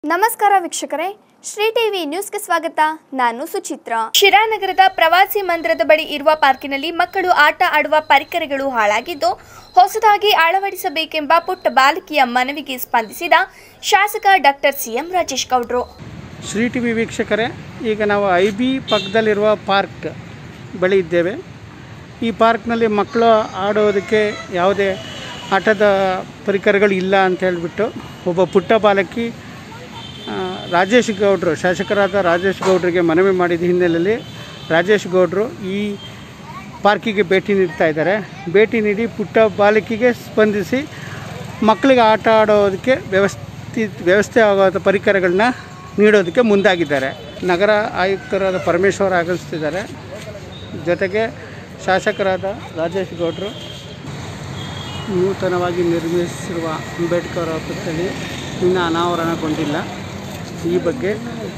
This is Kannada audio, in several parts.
ನಮಸ್ಕಾರ ವೀಕ್ಷಕರೇ ಶ್ರೀ ಟಿವಿ ನ್ಯೂಸ್ಗೆ ಸ್ವಾಗತ ನಾನು ಸುಚಿತ್ರ ಶಿರಾನಗರದ ಪ್ರವಾಸಿ ಮಂದಿರದ ಬಳಿ ಇರುವ ಪಾರ್ಕಿನಲ್ಲಿ ಮಕ್ಕಳು ಆಟ ಆಡುವ ಪರಿಕರಗಳು ಹಾಳಾಗಿದ್ದು ಹೊಸದಾಗಿ ಅಳವಡಿಸಬೇಕೆಂಬ ಪುಟ್ಟ ಬಾಲಕಿಯ ಮನವಿಗೆ ಸ್ಪಂದಿಸಿದ ಶಾಸಕ ಡಾಕ್ಟರ್ ಸಿಎಂ ರಾಜೇಶ್ ಗೌಡ್ರು ಶ್ರೀ ಟಿ ವಿ ವೀಕ್ಷಕರೇ ಈಗ ನಾವು ಐ ಬಿ ಪಕ್ಕದಲ್ಲಿರುವ ಪಾರ್ಕ್ ಬಳಿ ಇದ್ದೇವೆ ಈ ಪಾರ್ಕ್ನಲ್ಲಿ ಮಕ್ಕಳು ಆಡೋದಕ್ಕೆ ಯಾವುದೇ ಆಟದ ಪರಿಕರಗಳು ಇಲ್ಲ ಅಂತ ಹೇಳಿಬಿಟ್ಟು ಒಬ್ಬ ಪುಟ್ಟ ಬಾಲಕಿ ಆ, ರಾಜೇಶ್ ಗೌಡ್ರು ಶಾಸಕರಾದ ರಾಜೇಶ್ ಗೌಡ್ರಿಗೆ ಮನವಿ ಮಾಡಿದ ಹಿನ್ನೆಲೆಯಲ್ಲಿ ರಾಜೇಶ್ ಗೌಡ್ರು ಈ ಪಾರ್ಕಿಗೆ ಭೇಟಿ ನೀಡ್ತಾ ಇದ್ದಾರೆ ಭೇಟಿ ನೀಡಿ ಪುಟ್ಟ ಬಾಲಕಿಗೆ ಸ್ಪಂದಿಸಿ ಮಕ್ಕಳಿಗೆ ಆಟ ಆಡೋದಕ್ಕೆ ವ್ಯವಸ್ಥಿ ವ್ಯವಸ್ಥೆ ಆಗೋದ ಪರಿಕರಗಳನ್ನ ನೀಡೋದಕ್ಕೆ ಮುಂದಾಗಿದ್ದಾರೆ ನಗರ ಆಯುಕ್ತರಾದ ಪರಮೇಶ್ವರ್ ಆಗಮಿಸ್ತಿದ್ದಾರೆ ಜೊತೆಗೆ ಶಾಸಕರಾದ ರಾಜೇಶ್ ಗೌಡ್ರು ನೂತನವಾಗಿ ನಿರ್ಮಿಸಿರುವ ಅಂಬೇಡ್ಕರ್ ಪುತ್ಥಳಿ ಇನ್ನೂ ಅನಾವರಣಗೊಂಡಿಲ್ಲ ಈ ಬಗ್ಗೆ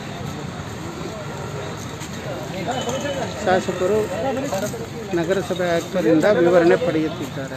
ಶಾಸಕರು ನಗರಸಭೆ ಆಯುಕ್ತರಿಂದ ವಿವರಣೆ ಪಡೆಯುತ್ತಿದ್ದಾರೆ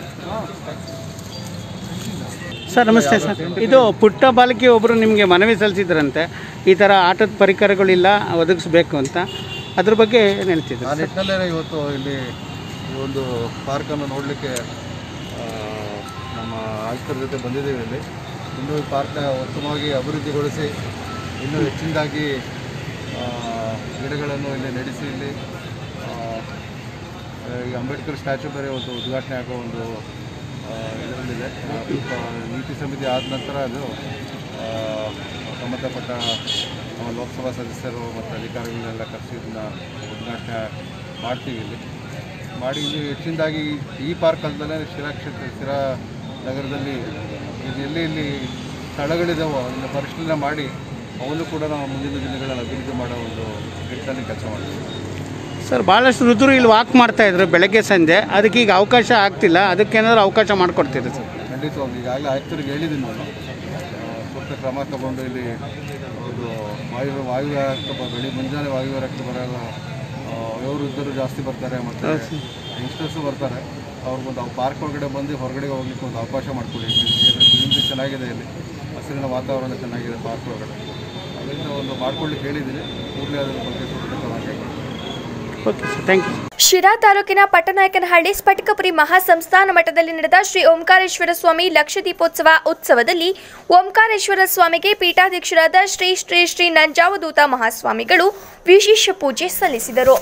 ಸರ್ ನಮಸ್ತೆ ಸರ್ ಇದು ಪುಟ್ಟ ಬಾಲಕಿ ಒಬ್ಬರು ನಿಮಗೆ ಮನವಿ ಸಲ್ಲಿಸಿದ್ರಂತೆ ಈ ಥರ ಆಟದ ಪರಿಕರಗಳಿಲ್ಲ ಒದಗಿಸ್ಬೇಕು ಅಂತ ಅದ್ರ ಬಗ್ಗೆ ಏನು ಹೇಳ್ತಿದ್ರು ಆ ನಿಟ್ಟಿನಲ್ಲೇ ಇವತ್ತು ಇಲ್ಲಿ ಈ ಒಂದು ಪಾರ್ಕನ್ನು ನೋಡಲಿಕ್ಕೆ ನಮ್ಮ ಆಯುಕ್ತರ ಜೊತೆ ಬಂದಿದ್ದೇವೆ ಇಲ್ಲಿ ಇನ್ನೂ ಈ ಪಾರ್ಕ್ನ ಉತ್ತಮವಾಗಿ ಅಭಿವೃದ್ಧಿಗೊಳಿಸಿ ಇನ್ನೂ ಹೆಚ್ಚಿನದಾಗಿ ಆ, ಗಿಡಗಳನ್ನು ಇಲ್ಲಿ ನಡೆಸಿ ಇಲ್ಲಿ ಆ, ಈ ಅಂಬೇಡ್ಕರ್ ಸ್ಟ್ಯಾಚು ಬೇರೆ ಒಂದು ಉದ್ಘಾಟನೆ ಆಗೋ ಒಂದು ಆ, ಇದರಲ್ಲಿದೆ ಆ, ಸ್ವಲ್ಪ ನೀತಿ ಸಮಿತಿ ಆದ ನಂತರ ಅದು ಆ, ಸಂಬಂಧಪಟ್ಟ ನಮ್ಮ ಲೋಕಸಭಾ ಸದಸ್ಯರು ಮತ್ತು ಅಧಿಕಾರಿಗಳನ್ನೆಲ್ಲ ಕರೆಸಿ ಇದನ್ನ ಉದ್ಘಾಟನೆ ಮಾಡ್ತೀವಿ ಇಲ್ಲಿ ಮಾಡಿ ಇಲ್ಲಿ ಹೆಚ್ಚಿನದಾಗಿ ಈ ಪಾರ್ಕ್ ಅಲ್ಲದೆ ಶಿರಾ ಕ್ಷೇತ್ರ ಶಿರಾ ನಗರದಲ್ಲಿ ಇದು ಎಲ್ಲಿ ಇಲ್ಲಿ ಸ್ಥಳಗಳಿದಾವೋ ಅದನ್ನು ಪರಿಶೀಲನೆ ಮಾಡಿ ಅವನ್ನು ಕೂಡ ನಾವು ಮುಂದಿನ ದಿನಗಳಲ್ಲಿ ಅಭಿವೃದ್ಧಿ ಮಾಡೋ ಒಂದು ನಿಟ್ಟಿನಲ್ಲಿ ಕೆಲಸ ಮಾಡ್ತೀವಿ ಸರ್ ಭಾಳಷ್ಟು ವೃದ್ಧರು ಇಲ್ಲಿ ವಾಕ್ ಮಾಡ್ತಾ ಇದ್ರು ಬೆಳಗ್ಗೆ ಸಂಜೆ ಅದಕ್ಕೆ ಈಗ ಅವಕಾಶ ಆಗ್ತಿಲ್ಲ ಅದಕ್ಕೇನಾದ್ರು ಅವಕಾಶ ಮಾಡಿಕೊಡ್ತೀರಿ ಸರ್ ಖಂಡಿತವಾಗಿ ಈಗಾಗಲೇ ಆಯುಕ್ತರಿಗೆ ಹೇಳಿದ್ದೀನಿ ನಾನು ಆ, ಸೂಕ್ತ ಕ್ರಮ ತಗೊಂಡು ಇಲ್ಲಿ ಒಂದು ವಾಯು ವಾಯು ರಕ್ತ ಬ- ಬೆಳಿ ಮುಂಜಾನೆ ವಾಯು ರಕ್ತ ಬರಲ್ಲ ವಯೋವೃದ್ಧರು ಜಾಸ್ತಿ ಬರ್ತಾರೆ ಮತ್ತು ಯಂಗ್ಸ್ಟರ್ಸು ಬರ್ತಾರೆ ಅವ್ರಿಗೊಂದು ಆ ಪಾರ್ಕ್ ಒಳಗಡೆ ಬಂದು ಹೊರಗಡೆ ಹೋಗ್ಲಿಕ್ಕೆ ಒಂದು ಅವಕಾಶ ಮಾಡಿಕೊಡಿ ಗ್ರೀನರಿ ಚೆನ್ನಾಗಿದೆ ಇಲ್ಲಿ ಹಸಿರಿನ ವಾತಾವರಣ ಚೆನ್ನಾಗಿದೆ ಪಾರ್ಕ್ ಒಳಗಡೆ ಅದರಿಂದ ಒಂದು ಮಾಡ್ಕೊಳ್ಳಿಕ್ಕೆ ಹೇಳಿದ್ದೀನಿ ಕೂಡಲೇ ಅದರ ಬಗ್ಗೆ ಸೂಕ್ತ ಕ್ರಮ ಕೈಗೊಳ್ಳಿ okay sir thank you Shira ತಾಲೂಕಿನ ಪಟ್ಟನಾಯಕನಹಳ್ಳಿ ಸ್ಫಟಿಕಪುರಿ ಮಹಾಸಂಸ್ಥಾನ ಮಠದಲ್ಲಿ ನಡೆದ ಶ್ರೀ ಓಂಕಾರೇಶ್ವರ ಸ್ವಾಮಿ ಲಕ್ಷ ದೀಪೋತ್ಸವ ಉತ್ಸವದಲ್ಲಿ ಓಂಕಾರೇಶ್ವರ ಸ್ವಾಮಿಗೆ ಪೀಠಾಧ್ಯಕ್ಷರಾದ ಶ್ರೀ ಶ್ರೀ ಶ್ರೀ ನಂಜಾವಧೂತ ಮಹಾಸ್ವಾಮಿಗಳು ವಿಶೇಷ ಪೂಜೆ ಸಲ್ಲಿಸಿದರು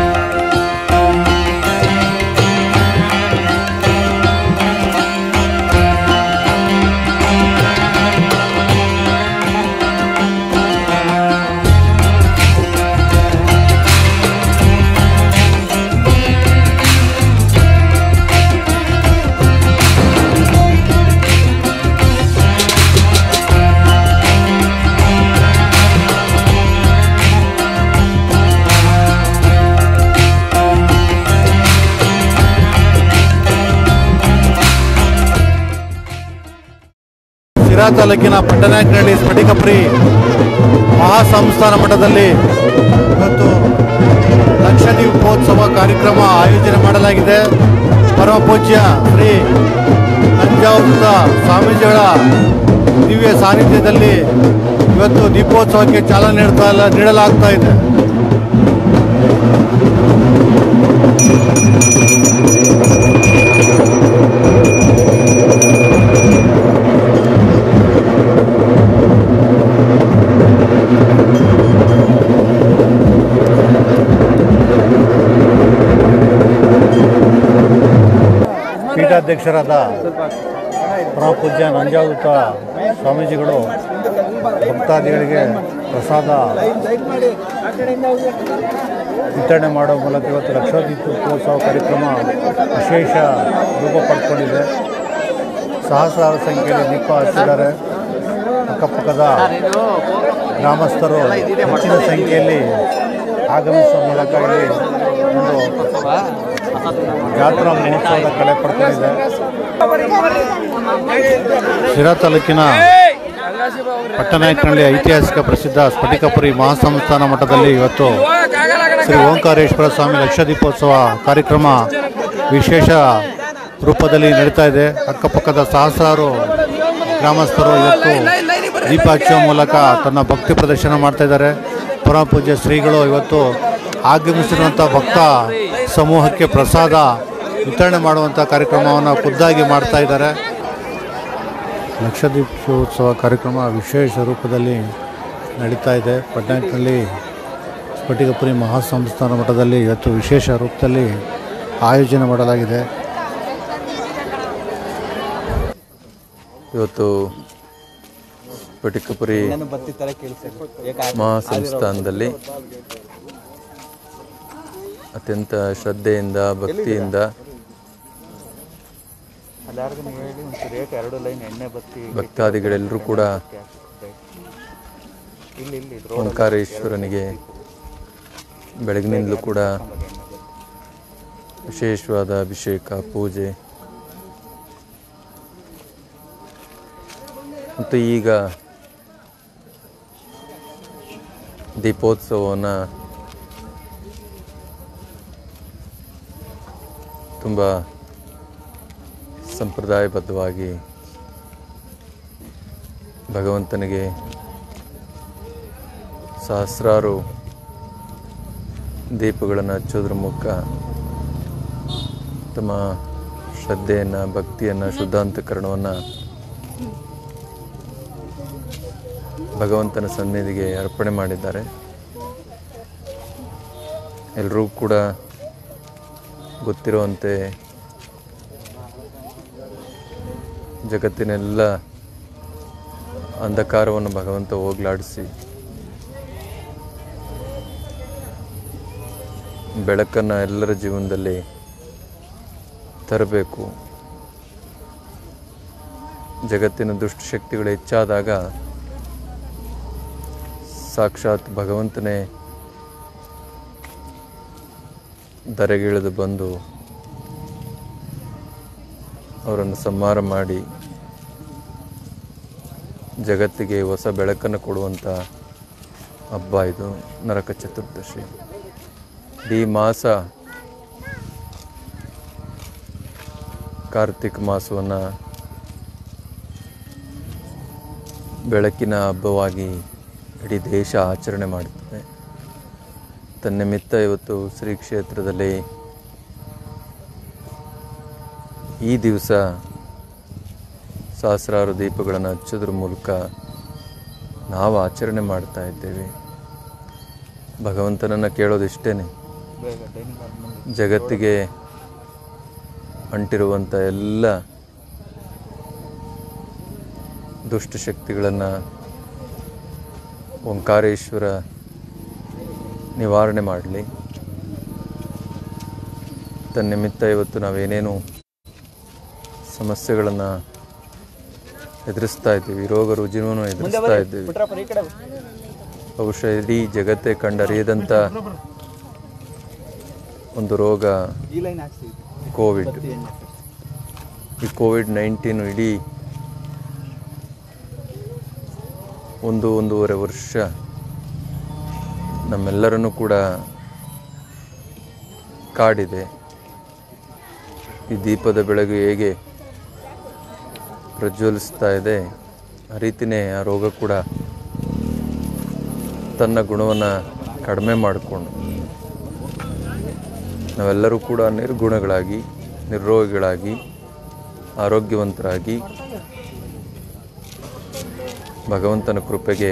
ಶಿರಾ ತಾಲೂಕಿನ ಪಟ್ಟನಾಯಕನಹಳ್ಳಿ ಸ್ಫಟಿಕಪುರಿ ಮಹಾಸಂಸ್ಥಾನ ಮಠದಲ್ಲಿ ಇವತ್ತು ಲಕ್ಷ ದೀಪೋತ್ಸವ ಕಾರ್ಯಕ್ರಮ ಆಯೋಜನೆ ಮಾಡಲಾಗಿದೆ ಪರಮ ಪೂಜ್ಯ ಶ್ರೀ ನಂಜಾವೃತ ಸ್ವಾಮೀಜಿಗಳ ದಿವ್ಯ ಸಾನ್ನಿಧ್ಯದಲ್ಲಿ ಇವತ್ತು ದೀಪೋತ್ಸವಕ್ಕೆ ಚಾಲನೆ ನೀಡ್ತಾ ಇಲ್ಲ ನೀಡಲಾಗ್ತಾ ಇದೆ ಪೀಠಾಧ್ಯಕ್ಷರಾದ ಪರಮ ಪೂಜ್ಯ ನಂಜಾವೃತ ಸ್ವಾಮೀಜಿಗಳು ಭಕ್ತಾದಿಗಳಿಗೆ ಪ್ರಸಾದ ವಿತರಣೆ ಮಾಡುವ ಮೂಲಕ ಇವತ್ತು ಲಕ್ಷದೀಪೋತ್ಸವ ಕಾರ್ಯಕ್ರಮ ವಿಶೇಷ ರೂಪ ಪಡ್ಕೊಂಡಿದೆ ಸಹಸ್ರಾರು ಸಂಖ್ಯೆಯಲ್ಲಿ ದೀಪ ಹಚ್ಚಿದ್ದಾರೆ ಅಕ್ಕಪಕ್ಕದ ಗ್ರಾಮಸ್ಥರು ಹೆಚ್ಚಿನ ಸಂಖ್ಯೆಯಲ್ಲಿ ಆಗಮಿಸುವ ಮೂಲಕ ಇಲ್ಲಿ ಒಂದು ಜಾತ್ರಾ ಮಹೋತ್ಸವದ ಕಳೆ ಪಡ್ಕೊಂಡಿದೆ ಶಿರಾ ತಾಲೂಕಿನ ಪಟ್ಟನಾಯಕನಹಳ್ಳಿ ಐತಿಹಾಸಿಕ ಪ್ರಸಿದ್ಧ ಸ್ಫಟಿಕಪುರಿ ಮಹಾಸಂಸ್ಥಾನ ಮಠದಲ್ಲಿ ಇವತ್ತು ಶ್ರೀ ಓಂಕಾರೇಶ್ವರ ಸ್ವಾಮಿ ಲಕ್ಷ ದೀಪೋತ್ಸವ ಕಾರ್ಯಕ್ರಮ ವಿಶೇಷ ರೂಪದಲ್ಲಿ ನಡೀತಾ ಇದೆ ಅಕ್ಕಪಕ್ಕದ ಸಹಸ್ರಾರು ಗ್ರಾಮಸ್ಥರು ಇವತ್ತು ದೀಪ ಹಚ್ಚುವ ಮೂಲಕ ತನ್ನ ಭಕ್ತಿ ಪ್ರದರ್ಶನ ಮಾಡ್ತಾ ಇದ್ದಾರೆ ಪರಮ ಪೂಜ್ಯ ಶ್ರೀಗಳು ಇವತ್ತು ಆಗಮಿಸಿರುವಂಥ ಭಕ್ತ ಸಮೂಹಕ್ಕೆ ಪ್ರಸಾದ ವಿತರಣೆ ಮಾಡುವಂಥ ಕಾರ್ಯಕ್ರಮವನ್ನು ಖುದ್ದಾಗಿ ಮಾಡ್ತಾ ಇದ್ದಾರೆ ಲಕ್ಷದೀಪೋತ್ಸವ ಕಾರ್ಯಕ್ರಮ ವಿಶೇಷ ರೂಪದಲ್ಲಿ ನಡೀತಾ ಇದೆ ಪಟ್ನಾಯಕ್ನಲ್ಲಿ ಸ್ಫಟಿಕಪುರಿ ಮಹಾಸಂಸ್ಥಾನ ಮಠದಲ್ಲಿ ಇವತ್ತು ವಿಶೇಷ ರೂಪದಲ್ಲಿ ಆಯೋಜನೆ ಮಾಡಲಾಗಿದೆ ಇವತ್ತು ಸ್ಫಟಿಕಪುರಿ ಮಹಾಸಂಸ್ಥಾನದಲ್ಲಿ ಅತ್ಯಂತ ಶ್ರದ್ಧೆಯಿಂದ ಭಕ್ತಿಯಿಂದ ಭಕ್ತಾದಿಗಳೆಲ್ಲರೂ ಕೂಡ ಓಂಕಾರೇಶ್ವರನಿಗೆ ಬೆಳಗಿನಿಂದಲೂ ಕೂಡ ವಿಶೇಷವಾದ ಅಭಿಷೇಕ ಪೂಜೆ ಮತ್ತು ಈಗ ದೀಪೋತ್ಸವವನ್ನು ತುಂಬ ಸಂಪ್ರದಾಯಬದ್ಧವಾಗಿ ಭಗವಂತನಿಗೆ ಸಹಸ್ರಾರು ದೀಪಗಳನ್ನು ಹಚ್ಚೋದ್ರ ಮೂಲಕ ತಮ್ಮ ಶ್ರದ್ಧೆಯನ್ನು ಭಕ್ತಿಯನ್ನು ಶುದ್ಧಾಂತಕರಣವನ್ನು ಭಗವಂತನ ಸನ್ನಿಧಿಗೆ ಅರ್ಪಣೆ ಮಾಡಿದ್ದಾರೆ ಎಲ್ಲರೂ ಕೂಡ ಗೊತ್ತಿರುವಂತೆ ಜಗತ್ತಿನೆಲ್ಲ ಅಂಧಕಾರವನ್ನು ಭಗವಂತ ಹೋಗ್ಲಾಡಿಸಿ ಬೆಳಕನ್ನು ಎಲ್ಲರ ಜೀವನದಲ್ಲಿ ತರಬೇಕು ಜಗತ್ತಿನ ದುಷ್ಟಶಕ್ತಿಗಳು ಹೆಚ್ಚಾದಾಗ ಸಾಕ್ಷಾತ್ ಭಗವಂತನೇ ಧರೆಗಿಳಿದು ಬಂದು ಅವರನ್ನು ಸಂಹಾರ ಮಾಡಿ ಜಗತ್ತಿಗೆ ಹೊಸ ಬೆಳಕನ್ನು ಕೊಡುವಂಥ ಹಬ್ಬ ಇದು ನರಕ ಚತುರ್ದಶಿ ಈ ಮಾಸ ಕಾರ್ತಿಕ್ ಮಾಸವನ್ನು ಬೆಳಕಿನ ಹಬ್ಬವಾಗಿ ಇಡೀ ದೇಶ ಆಚರಣೆ ಮಾಡುತ್ತದೆ ತನ್ನಿಮಿತ್ತ ಇವತ್ತು ಶ್ರೀ ಕ್ಷೇತ್ರದಲ್ಲಿ ಈ ದಿವಸ ಸಹಸ್ರಾರು ದೀಪಗಳನ್ನು ಹಚ್ಚೋದ್ರ ಮೂಲಕ ನಾವು ಆಚರಣೆ ಮಾಡ್ತಾ ಇದ್ದೇವೆ ಭಗವಂತನನ್ನು ಕೇಳೋದಿಷ್ಟೇ ಜಗತ್ತಿಗೆ ಅಂಟಿರುವಂಥ ಎಲ್ಲ ದುಷ್ಟಶಕ್ತಿಗಳನ್ನು ಓಂಕಾರೇಶ್ವರ ನಿವಾರಣೆ ಮಾಡಲಿ ತನ್ನಿಮಿತ್ತ ಇವತ್ತು ನಾವೇನೇನು ಸಮಸ್ಯೆಗಳನ್ನು ಎದುರಿಸ್ತಾ ಇದ್ದೀವಿ ರೋಗ ರುಜಿನವನ್ನು ಎದುರಿಸ್ತಾ ಇದ್ದೀವಿ ಬಹುಶಃ ಇಡೀ ಜಗತ್ತೇ ಕಂಡರಿಯದಂಥ ಒಂದು ರೋಗ ಕೋವಿಡ್ ಈ ಕೋವಿಡ್ ನೈನ್ಟೀನು ಇಡೀ ಒಂದು ಒಂದೂವರೆ ವರ್ಷ ನಮ್ಮೆಲ್ಲರನ್ನು ಕೂಡ ಕಾಡಿದೆ ಈ ದೀಪದ ಬೆಳಕು ಹೇಗೆ ಪ್ರಜ್ವಲಿಸ್ತಾ ಇದೆ ಆ ರೀತಿಯೇ ಆ ರೋಗ ಕೂಡ ತನ್ನ ಗುಣವನ್ನು ಕಡಿಮೆ ಮಾಡಿಕೊಂಡು ನಾವೆಲ್ಲರೂ ಕೂಡ ನಿರ್ಗುಣಗಳಾಗಿ ನಿರ್ರೋಗಿಗಳಾಗಿ ಆರೋಗ್ಯವಂತರಾಗಿ ಭಗವಂತನ ಕೃಪೆಗೆ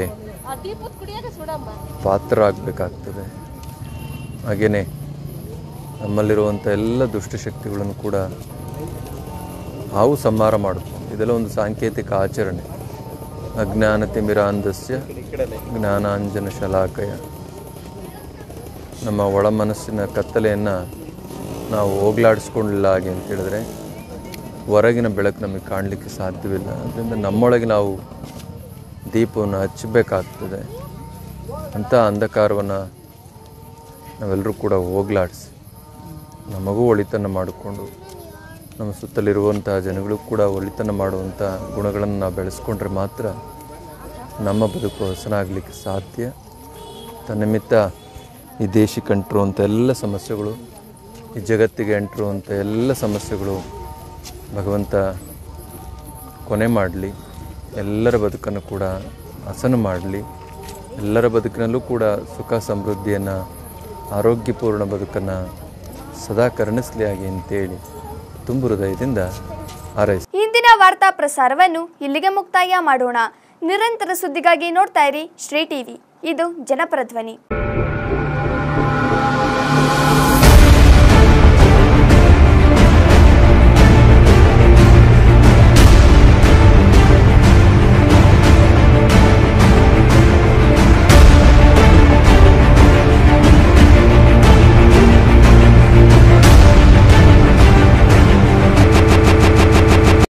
ಪಾತ್ರರಾಗಬೇಕಾಗ್ತದೆ ಹಾಗೆಯೇ ನಮ್ಮಲ್ಲಿರುವಂಥ ಎಲ್ಲ ದುಷ್ಟಶಕ್ತಿಗಳನ್ನು ಕೂಡ ನಾವು ಸಂಹಾರ ಮಾಡಿಕೊಂಡು ಇದೆಲ್ಲ ಒಂದು ಸಾಂಕೇತಿಕ ಆಚರಣೆ ಅಜ್ಞಾನ ತಿಮಿರಾಂಧಸ್ಯ ಜ್ಞಾನಾಂಜನ ಶಲಾಕಯ ನಮ್ಮ ಒಳ ಮನಸ್ಸಿನ ಕತ್ತಲೆಯನ್ನು ನಾವು ಹೋಗ್ಲಾಡಿಸ್ಕೊಂಡಿಲ್ಲ ಹಾಗೆ ಅಂತ ಹೇಳಿದ್ರೆ ಹೊರಗಿನ ಬೆಳಕು ನಮಗೆ ಕಾಣಲಿಕ್ಕೆ ಸಾಧ್ಯವಿಲ್ಲ ಅದರಿಂದ ನಮ್ಮೊಳಗೆ ನಾವು ದೀಪವನ್ನು ಹಚ್ಚಬೇಕಾಗ್ತದೆ ಅಂಥ ಅಂಧಕಾರವನ್ನು ನಾವೆಲ್ಲರೂ ಕೂಡ ಹೋಗ್ಲಾಡಿಸಿ ನಮಗೂ ಒಳಿತನ್ನು ಮಾಡಿಕೊಂಡು ನಮ್ಮ ಸುತ್ತಲಿರುವಂಥ ಜನಗಳು ಕೂಡ ಒಳಿತನ ಮಾಡುವಂಥ ಗುಣಗಳನ್ನು ನಾವು ಬೆಳೆಸ್ಕೊಂಡ್ರೆ ಮಾತ್ರ ನಮ್ಮ ಬದುಕು ಹೊಸನಾಗಲಿಕ್ಕೆ ಸಾಧ್ಯ ತನ್ನಿಮಿತ್ತ ಈ ದೇಶಕ್ಕೆ ಅಂಟಿರುವಂಥ ಎಲ್ಲ ಸಮಸ್ಯೆಗಳು ಈ ಜಗತ್ತಿಗೆ ಅಂಟಿರುವಂಥ ಎಲ್ಲ ಸಮಸ್ಯೆಗಳು ಭಗವಂತ ಕೊನೆ ಮಾಡಲಿ ಎಲ್ಲರ ಬದುಕನ್ನು ಕೂಡ ಹಸನು ಮಾಡಲಿ ಎಲ್ಲರ ಬದುಕಿನಲ್ಲೂ ಕೂಡ ಸುಖ ಸಮೃದ್ಧಿಯನ್ನು ಆರೋಗ್ಯಪೂರ್ಣ ಬದುಕನ್ನು ಸದಾ ಕರುಣಿಸಲಿ ಹಾಗೆ ಅಂತೇಳಿ ತುಂಬು ಹೃದಯದಿಂದ ಹಾರೈಸಿ ಇಂದಿನ ವಾರ್ತಾ ಪ್ರಸಾರವನ್ನು ಇಲ್ಲಿಗೆ ಮುಕ್ತಾಯ ಮಾಡೋಣ ನಿರಂತರ ಸುದ್ದಿಗಾಗಿ ನೋಡ್ತಾ ಇರಿ ಶ್ರೀ ಟಿವಿ ಇದು ಜನಪರ ಧ್ವನಿ